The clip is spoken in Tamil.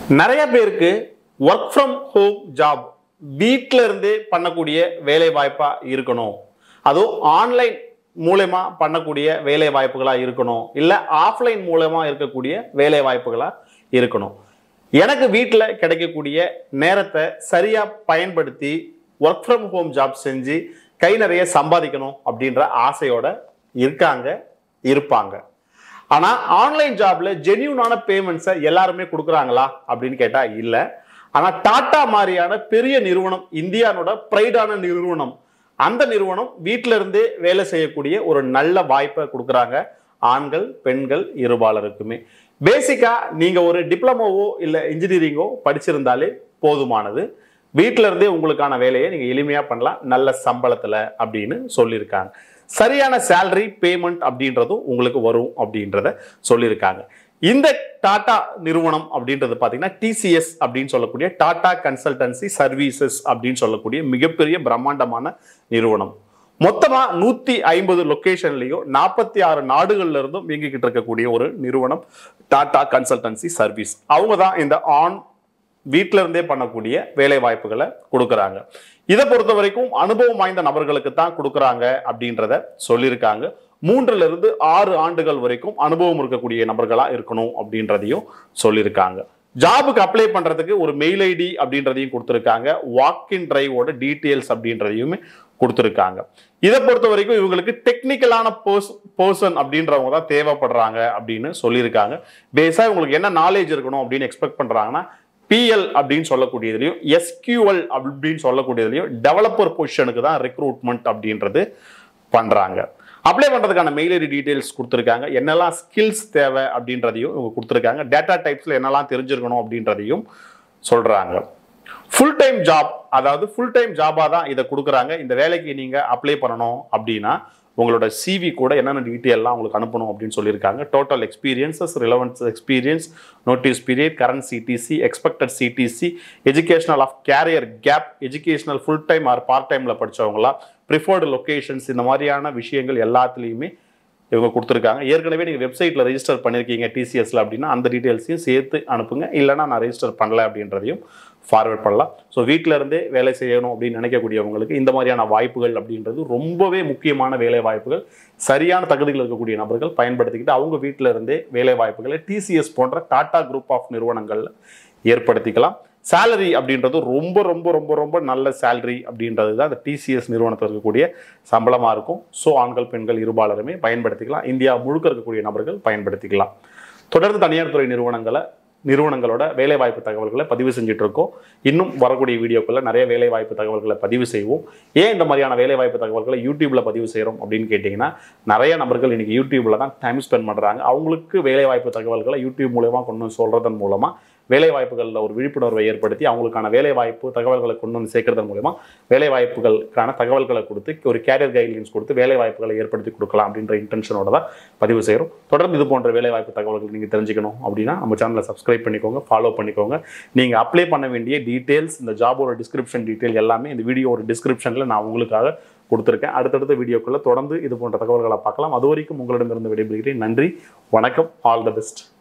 நிறைய பேருக்கு ஒர்க் ஃப்ரம் ஹோம் ஜாப் வீட்டில இருந்தே பண்ணக்கூடிய வேலை வாய்ப்பா இருக்கணும் அதுவும் ஆன்லைன் மூலயமா பண்ணக்கூடிய வேலை வாய்ப்புகளா இருக்கணும் இல்ல ஆஃப்லைன் மூலமா இருக்கக்கூடிய வேலை வாய்ப்புகளா இருக்கணும் எனக்கு வீட்டில் கிடைக்கக்கூடிய நேரத்தை சரியா பயன்படுத்தி ஒர்க் ஃப்ரம் ஹோம் ஜாப் செஞ்சு கை நிறைய சம்பாதிக்கணும் அப்படின்ற ஆசையோட இருக்காங்க இருப்பாங்க ஆனா ஆன்லைன் ஜாப்ல ஜென்யூனான பேமெண்ட்ஸை எல்லாருமே கொடுக்குறாங்களா அப்படின்னு கேட்டா இல்ல ஆனா டாடா மாதிரியான பெரிய நிறுவனம் இந்தியானோட ப்ரைடான நிறுவனம் அந்த நிறுவனம் வீட்டில இருந்தே வேலை செய்யக்கூடிய ஒரு நல்ல வாய்ப்பை கொடுக்குறாங்க ஆண்கள் பெண்கள் இருபாலருக்குமே பேசிக்கா நீங்க ஒரு டிப்ளமோவோ இல்ல இன்ஜினியரிங்கோ படிச்சிருந்தாலே போதுமானது வீட்டில இருந்தே உங்களுக்கான வேலையை நீங்க எளிமையா பண்ணலாம் நல்ல சம்பளத்துல அப்படின்னு சொல்லியிருக்காங்க சரியான சேலரி பேமெண்ட் அப்படின்றதும் உங்களுக்கு வரும் அப்படின்றத சொல்லியிருக்காங்க இந்த டாடா நிறுவனம் அப்படின்றது பார்த்தீங்கன்னா டிசிஎஸ் அப்படின்னு சொல்லக்கூடிய டாடா கன்சல்டன்சி சர்வீசஸ் அப்படின்னு சொல்லக்கூடிய மிகப்பெரிய பிரம்மாண்டமான நிறுவனம் மொத்தமா நூத்தி ஐம்பது லொகேஷன்லயும் நாற்பத்தி ஆறு நாடுகள்ல இருந்தும் இயங்கிக்கிட்டு இருக்கக்கூடிய ஒரு நிறுவனம் டாடா கன்சல்டன்சி சர்வீஸ் அவங்க தான் இந்த ஆன் வீட்டில இருந்தே பண்ணக்கூடிய வேலை வாய்ப்புகளை கொடுக்குறாங்க இதை பொறுத்த வரைக்கும் அனுபவம் வாய்ந்த நபர்களுக்கு தான் கொடுக்குறாங்க அப்படின்றத சொல்லியிருக்காங்க மூன்றுல இருந்து ஆறு ஆண்டுகள் வரைக்கும் அனுபவம் இருக்கக்கூடிய நபர்களா இருக்கணும் அப்படின்றதையும் சொல்லியிருக்காங்க ஜாபுக்கு அப்ளை பண்றதுக்கு ஒரு மெயில் ஐடி அப்படின்றதையும் கொடுத்துருக்காங்க வாக்கின் டிரைவோட டீட்டெயில்ஸ் அப்படின்றதையுமே கொடுத்துருக்காங்க இதை பொறுத்த வரைக்கும் இவங்களுக்கு டெக்னிக்கலான பர்சன் அப்படின்றவங்க தான் தேவைப்படுறாங்க அப்படின்னு சொல்லியிருக்காங்க பேஸா இவங்களுக்கு என்ன நாலேஜ் இருக்கணும் அப்படின்னு எக்ஸ்பெக்ட் பண்றாங்கன்னா பிஎல் அப்படின்னு சொல்லக்கூடியதுலையும் எஸ்கியூஎல் அப்படின்னு சொல்லக்கூடியதுலையும் டெவலப்பர் பொசிஷனுக்கு தான் ரெக்ரூட்மெண்ட் அப்படின்றது பண்றாங்க அப்ளை பண்றதுக்கான மெயில் ஐடி டீடைல்ஸ் கொடுத்துருக்காங்க என்னெல்லாம் ஸ்கில்ஸ் தேவை அப்படின்றதையும் இவங்க கொடுத்துருக்காங்க டேட்டா டைப்ஸ்ல என்னெல்லாம் தெரிஞ்சிருக்கணும் அப்படின்றதையும் சொல்றாங்க ஃபுல் டைம் ஜாப் அதாவது ஃபுல் டைம் ஜாபாக தான் இதை கொடுக்குறாங்க இந்த வேலைக்கு நீங்க அப்ளை பண்ணணும் அப்படின்னா உங்களோட சிவி கூட என்னென்ன டீட்டெயில்லாம் உங்களுக்கு அனுப்பணும் அப்படின்னு சொல்லியிருக்காங்க total experiences relevance experience notice period current CTC expected CTC educational off career gap educational full time or part டைமில் படிச்சவங்களா ப்ரிஃபர்டு லொகேஷன்ஸ் இந்த மாதிரியான விஷயங்கள் எல்லாத்துலேயுமே இவங்க கொடுத்துருக்காங்க ஏற்கனவே நீங்கள் வெப்சைட்டில் ரெஜிஸ்டர் பண்ணியிருக்கீங்க டிசிஎஸ்ல அப்படின்னா அந்த டீட்டெயில்ஸையும் சேர்த்து அனுப்புங்க இல்லைனா நான் ரெஜிஸ்டர் பண்ணல அப்படின்றதையும் ஃபார்வர்ட் பண்ணலாம் ஸோ வீட்டில இருந்தே வேலை செய்யணும் அப்படின்னு நினைக்கக்கூடியவங்களுக்கு இந்த மாதிரியான வாய்ப்புகள் அப்படின்றது ரொம்பவே முக்கியமான வேலை வாய்ப்புகள் சரியான தகுதிகள் இருக்கக்கூடிய நபர்கள் பயன்படுத்திக்கிட்டு அவங்க வீட்டில இருந்தே வேலை வாய்ப்புகளை டிசிஎஸ் போன்ற டாடா குரூப் ஆஃப் நிறுவனங்கள்ல ஏற்படுத்திக்கலாம் சேலரி அப்படின்றது ரொம்ப ரொம்ப ரொம்ப ரொம்ப நல்ல சேலரி அப்படின்றது தான் அந்த டிசிஎஸ் நிறுவனத்தில் இருக்கக்கூடிய சம்பளமாக இருக்கும் ஸோ ஆண்கள் பெண்கள் இருபாலருமே பயன்படுத்திக்கலாம் இந்தியா முழுக்க இருக்கக்கூடிய நபர்கள் பயன்படுத்திக்கலாம் தொடர்ந்து தனியார் துறை நிறுவனங்களை நிறுவனங்களோட வேலைவாய்ப்பு தகவல்களை பதிவு செஞ்சுட்டு இருக்கோம் இன்னும் வரக்கூடிய வீடியோக்குள்ள நிறைய வேலைவாய்ப்பு தகவல்களை பதிவு செய்வோம் ஏன் இந்த மாதிரியான வேலைவாய்ப்பு தகவல்களை யூடியூப்ல பதிவு செய்கிறோம் அப்படின்னு கேட்டிங்கன்னா நிறைய நபர்கள் இன்னைக்கு யூடியூப்ல தான் டைம் ஸ்பெண்ட் பண்ணுறாங்க அவங்களுக்கு வேலைவாய்ப்பு தகவல்களை யூடியூப் மூலமா கொண்டு வந்து சொல்றதன் மூலமா வேலை வாய்ப்புகளில் ஒரு விழிப்புணர்வை ஏற்படுத்தி அவங்களுக்கான வேலை வாய்ப்பு தகவல்களை கொண்டு வந்து சேர்க்கறதன் மூலமா வேலை வாய்ப்புகளுக்கான தகவல்களை கொடுத்து ஒரு கேரியர் கைட்லைன்ஸ் கொடுத்து வேலை வாய்ப்புகளை ஏற்படுத்தி கொடுக்கலாம் அப்படின்ற இன்டென்ஷனோட தான் பதிவு செய்கிறோம் தொடர்ந்து இது போன்ற வேலை வாய்ப்பு தகவல்கள் நீங்கள் தெரிஞ்சுக்கணும் அப்படின்னா நம்ம சேனலை சப்ஸ்கிரைப் பண்ணிக்கோங்க ஃபாலோ பண்ணிக்கோங்க நீங்கள் அப்ளை பண்ண வேண்டிய டீட்டெயில்ஸ் இந்த ஜாபோட டிஸ்கிரிப்ஷன் டீட்டெயில் எல்லாமே இந்த வீடியோட டிஸ்கிரிப்ஷனில் நான் உங்களுக்காக கொடுத்துருக்கேன் அடுத்தடுத்த வீடியோக்குள்ள தொடர்ந்து இது போன்ற தகவல்களை பார்க்கலாம் அது வரைக்கும் உங்களிடமிருந்து விடைபெறுகிறேன் நன்றி வணக்கம் ஆல் த பெஸ்ட்